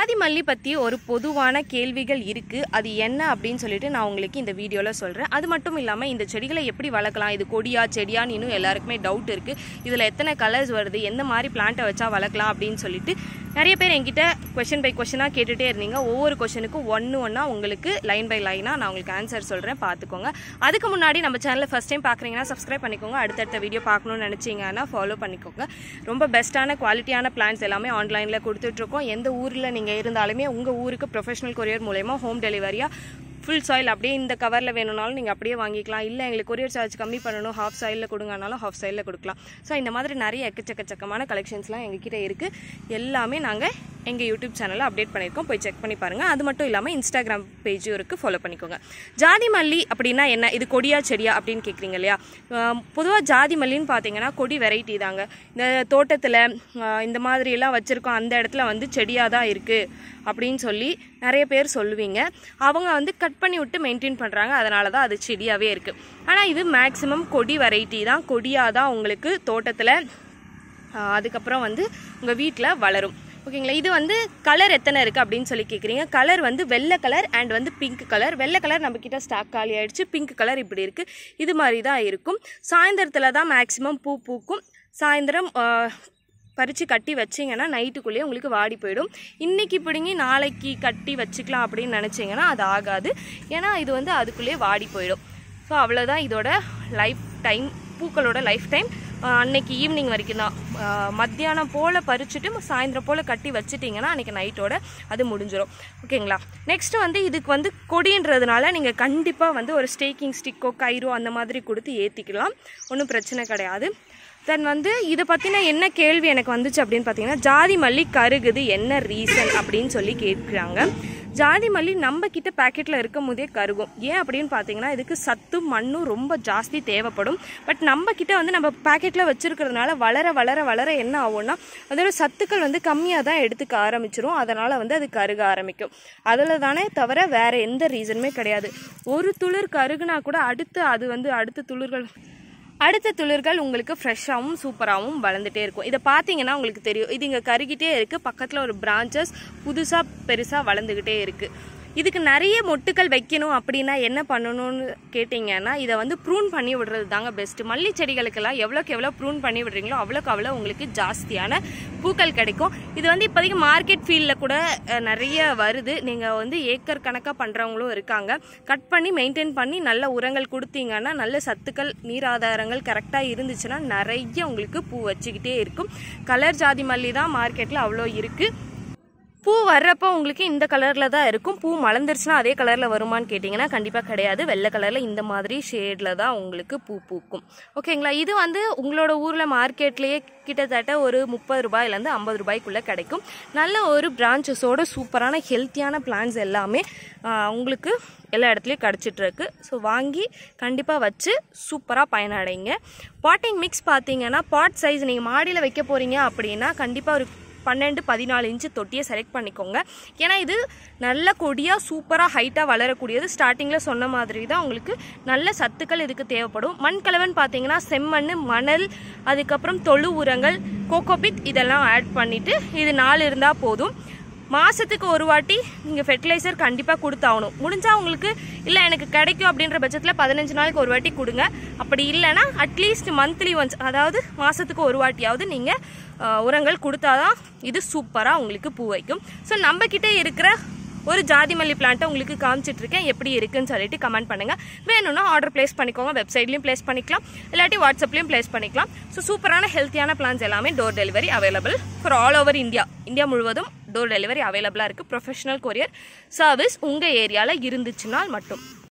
ஜாதி மல்லி பற்றி ஒரு பொதுவான கேள்விகள் இருக்குது அது என்ன அப்படின்னு சொல்லிட்டு நான் உங்களுக்கு இந்த வீடியோவில் சொல்கிறேன் அது மட்டும் இல்லாமல் இந்த செடிகளை எப்படி வளர்க்கலாம் இது கொடியா செடியான்னு இன்னும் எல்லாருக்குமே டவுட் இருக்குது இதில் எத்தனை கலர்ஸ் வருது எந்த மாதிரி பிளான்ட்டை வச்சா வளர்க்கலாம் அப்படின்னு சொல்லிட்டு நிறைய பேர் என்கிட்ட கொஷின் பை கொஷனாக கேட்டுகிட்டே இருந்தீங்க ஒவ்வொரு கொஷனுக்கும் ஒன்று ஒன்றா உங்களுக்கு லைன் பை லைனாக நான் உங்களுக்கு ஆன்சர் சொல்கிறேன் பார்த்துக்கோங்க அதுக்கு முன்னாடி நம்ம சேனலை ஃபஸ்ட் டைம் பார்க்குறீங்கன்னா சப்ஸ்கிரைப் பண்ணிக்கோங்க அடுத்தடுத்த வீடியோ பார்க்கணும்னு நினச்சிங்கன்னா ஃபாலோ பண்ணிக்கோங்க ரொம்ப பெஸ்ட்டான குவாலிட்டியான பிளான்ஸ் எல்லாமே ஆன்லைனில் கொடுத்துட்ருக்கோம் எந்த ஊரில் நீங்கள் இருந்தாலுமே உங்கள் ஊருக்கு ப்ரொஃபஷனல் கொரியர் மூலயமா ஹோம் டெலிவரியாக ஃபுல் சாயில் அப்படியே இந்த கவரில் வேணும்னாலும் நீங்கள் அப்படியே வாங்கிக்கலாம் இல்லை எங்களுக்கு கொரியர் சார்ஜ் கம்மி பண்ணணும் ஹாஃப் சாயிலில் கொடுங்கனாலும் ஹாஃப் சாயிலில் கொடுக்கலாம் ஸோ இந்த மாதிரி நிறைய எக்கச்சக்கச்சக்கமான கலெக்ஷன்ஸ்லாம் எங்ககிட்ட இருக்குது எல்லாமே நாங்கள் எங்கள் யூடியூப் சேனலில் அப்டேட் பண்ணியிருக்கோம் போய் செக் பண்ணி பாருங்கள் அது மட்டும் இல்லாமல் இன்ஸ்டாகிராம் பேஜும் இருக்குது ஃபாலோ பண்ணிக்கோங்க ஜாதி மல்லி அப்படின்னா என்ன இது கொடியா செடியா அப்படின்னு கேட்குறீங்க இல்லையா பொதுவாக ஜாதி மல்லின்னு பார்த்தீங்கன்னா கொடி வெரைட்டி தாங்க இந்த தோட்டத்தில் இந்த மாதிரி எல்லாம் வச்சுருக்கோம் அந்த இடத்துல வந்து செடியாக தான் இருக்குது அப்படின்னு சொல்லி நிறைய பேர் சொல்லுவீங்க அவங்க வந்து கட் பண்ணி விட்டு மெயின்டைன் பண்ணுறாங்க அதனால தான் அது செடியாகவே இருக்குது ஆனால் இது மேக்ஸிமம் கொடி வெரைட்டி தான் கொடியாக தான் உங்களுக்கு தோட்டத்தில் அதுக்கப்புறம் வந்து உங்கள் வீட்டில் வளரும் ஓகேங்களா இது வந்து கலர் எத்தனை இருக்குது அப்படின்னு சொல்லி கேட்குறீங்க கலர் வந்து வெள்ளை கலர் அண்ட் வந்து பிங்க் கலர் வெள்ளை கலர் நம்மக்கிட்ட ஸ்டாக் காலி ஆயிடுச்சு பிங்க் கலர் இப்படி இருக்குது இது மாதிரி தான் இருக்கும் சாயந்தரத்தில் தான் மேக்ஸிமம் பூ பூக்கும் சாயந்தரம் பறித்து கட்டி வச்சிங்கன்னா நைட்டுக்குள்ளேயே உங்களுக்கு வாடி போயிடும் இன்றைக்கி பிடுங்கி நாளைக்கு கட்டி வச்சுக்கலாம் அப்படின்னு நினச்சிங்கன்னா அது ஆகாது ஏன்னா இது வந்து அதுக்குள்ளேயே வாடி போயிடும் ஸோ அவ்வளோதான் இதோட லைஃப் டைம் பூக்களோட லைஃப் டைம் அன்னைக்கு ஈவினிங் வரைக்கும் தான் மத்தியானம் போல் பறிச்சுட்டு சாயந்தரம் போல் கட்டி வச்சுட்டிங்கன்னா அன்றைக்கி நைட்டோட அது முடிஞ்சிடும் ஓகேங்களா நெக்ஸ்ட் வந்து இதுக்கு வந்து கொடின்றதுனால நீங்கள் கண்டிப்பாக வந்து ஒரு ஸ்டேக்கிங் ஸ்டிக்கோ கயிறோ அந்த மாதிரி கொடுத்து ஏற்றிக்கலாம் ஒன்றும் பிரச்சனை கிடையாது தென் வந்து இதை பற்றின என்ன கேள்வி எனக்கு வந்துச்சு அப்படின்னு பார்த்தீங்கன்னா ஜாதி மல்லி கருகுது என்ன ரீசன் அப்படின்னு சொல்லி கேட்குறாங்க ஜாதி மல்லி நம்ம கிட்ட பேக்கெட்டில் இருக்கும் போதே கருகும் ஏன் அப்படின்னு பார்த்தீங்கன்னா இதுக்கு சத்தும் மண்ணும் ரொம்ப ஜாஸ்தி தேவைப்படும் பட் நம்ம கிட்ட வந்து நம்ம பேக்கெட்டில் வச்சுருக்கிறதுனால வளர வளர வளர என்ன ஆகும்னா அதோட சத்துக்கள் வந்து கம்மியாக தான் எடுத்துக்க ஆரம்பிச்சிரும் அதனால் வந்து அது கருக ஆரம்பிக்கும் அதில் தானே தவிர வேறு எந்த ரீசனுமே கிடையாது ஒரு துளிர் கருகுனா கூட அடுத்து அது வந்து அடுத்த துளிர்கள் அடுத்த துளிர்கள் உங்களுக்கு ஃப்ரெஷ்ஷாகவும் சூப்பராகவும் வளர்ந்துட்டே இருக்கும் இதை பார்த்தீங்கன்னா உங்களுக்கு தெரியும் இது இங்கே கருகிட்டே இருக்குது பக்கத்தில் ஒரு பிரான்ச்சஸ் புதுசாக பெருசாக வளர்ந்துக்கிட்டே இருக்குது இதுக்கு நிறைய மொட்டுக்கள் வைக்கணும் அப்படின்னா என்ன பண்ணணும்னு கேட்டிங்கன்னா இதை வந்து ப்ரூன் பண்ணி விடுறது தாங்க பெஸ்ட்டு மல்லி செடிகளுக்கெல்லாம் எவ்வளோக்கு எவ்வளோ ப்ரூன் பண்ணி விடுறீங்களோ அவ்வளோக்கு அவ்வளோ உங்களுக்கு ஜாஸ்தியான பூக்கள் கிடைக்கும் இது வந்து இப்போதைக்கு மார்க்கெட் ஃபீல்டில் கூட நிறைய வருது நீங்கள் வந்து ஏக்கர் கணக்காக பண்ணுறவங்களும் இருக்காங்க கட் பண்ணி மெயின்டைன் பண்ணி நல்ல உரங்கள் கொடுத்தீங்கன்னா நல்ல சத்துக்கள் நீராதாரங்கள் கரெக்டாக இருந்துச்சுன்னா நிறைய உங்களுக்கு பூ வச்சுக்கிட்டே இருக்கும் கலர் ஜாதி மல்லி தான் மார்க்கெட்டில் அவ்வளோ இருக்குது பூ வர்றப்போ உங்களுக்கு இந்த கலரில் தான் இருக்கும் பூ மலர்ந்துருச்சுன்னா அதே கலரில் வருமானு கேட்டிங்கன்னா கண்டிப்பாக கிடையாது வெள்ளை கலரில் இந்த மாதிரி ஷேடில் தான் உங்களுக்கு பூ பூக்கும் ஓகேங்களா இது வந்து உங்களோட ஊரில் மார்க்கெட்லேயே கிட்டத்தட்ட ஒரு முப்பது ரூபாயிலேருந்து ஐம்பது ரூபாய்க்குள்ளே கிடைக்கும் நல்ல ஒரு பிரான்ச்சஸோட சூப்பரான ஹெல்த்தியான பிளான்ஸ் எல்லாமே உங்களுக்கு எல்லா இடத்துலையும் கிடச்சிட்ருக்கு ஸோ வாங்கி கண்டிப்பாக வச்சு சூப்பராக பயனடைங்க பாட்டிங் மிக்ஸ் பார்த்தீங்கன்னா பாட் சைஸ் நீங்கள் மாடியில் வைக்க போகிறீங்க அப்படின்னா கண்டிப்பாக ஒரு பன்னெண்டு பதினாலு இன்ச்சு தொட்டியை செலக்ட் பண்ணிக்கோங்க ஏன்னா இது நல்ல கொடியாக சூப்பராக ஹைட்டாக வளரக்கூடியது ஸ்டார்டிங்கில் சொன்ன மாதிரி தான் உங்களுக்கு நல்ல சத்துக்கள் இதுக்கு தேவைப்படும் மண் கலவன் பார்த்தீங்கன்னா செம்மண் மணல் அதுக்கப்புறம் தொழு உரங்கள் கோகோபித் இதெல்லாம் ஆட் பண்ணிவிட்டு இது நாலு இருந்தால் போதும் மாதத்துக்கு ஒரு வாட்டி நீங்கள் ஃபெர்டிலைசர் கண்டிப்பாக கொடுத்தாகணும் முடிஞ்சால் உங்களுக்கு இல்லை எனக்கு கிடைக்கும் அப்படின்ற பட்சத்தில் பதினஞ்சு நாளைக்கு ஒரு வாட்டி கொடுங்க அப்படி இல்லைன்னா அட்லீஸ்ட் மந்த்லி ஒன்ஸ் அதாவது மாதத்துக்கு ஒரு வாட்டியாவது நீங்கள் உரங்கள் கொடுத்தாதான் இது சூப்பராக உங்களுக்கு பூ வைக்கும் ஸோ நம்மக்கிட்ட இருக்கிற ஒரு ஜாதி மல்லி பிளான்ட்டை உங்களுக்கு காமிச்சிட்ருக்கேன் எப்படி இருக்குன்னு சொல்லிட்டு கமெண்ட் பண்ணுங்கள் வேணும்னா ஆர்டர் ப்ளேஸ் பண்ணிக்கோங்க வெப்சைட்லையும் ப்ளேஸ் பண்ணிக்கலாம் இல்லாட்டி வாட்ஸ்அப்லையும் ப்ளேஸ் பண்ணிக்கலாம் ஸோ சூப்பரான ஹெல்த்தியான பிளான்ஸ் எல்லாமே door delivery available for all over India India முழுவதும் டோர் டெலிவரி அவைலபிளாக இருக்குது ப்ரொஃபஷனல் கொரியர் சர்வீஸ் உங்கள் ஏரியாவில் இருந்துச்சுனால் மட்டும்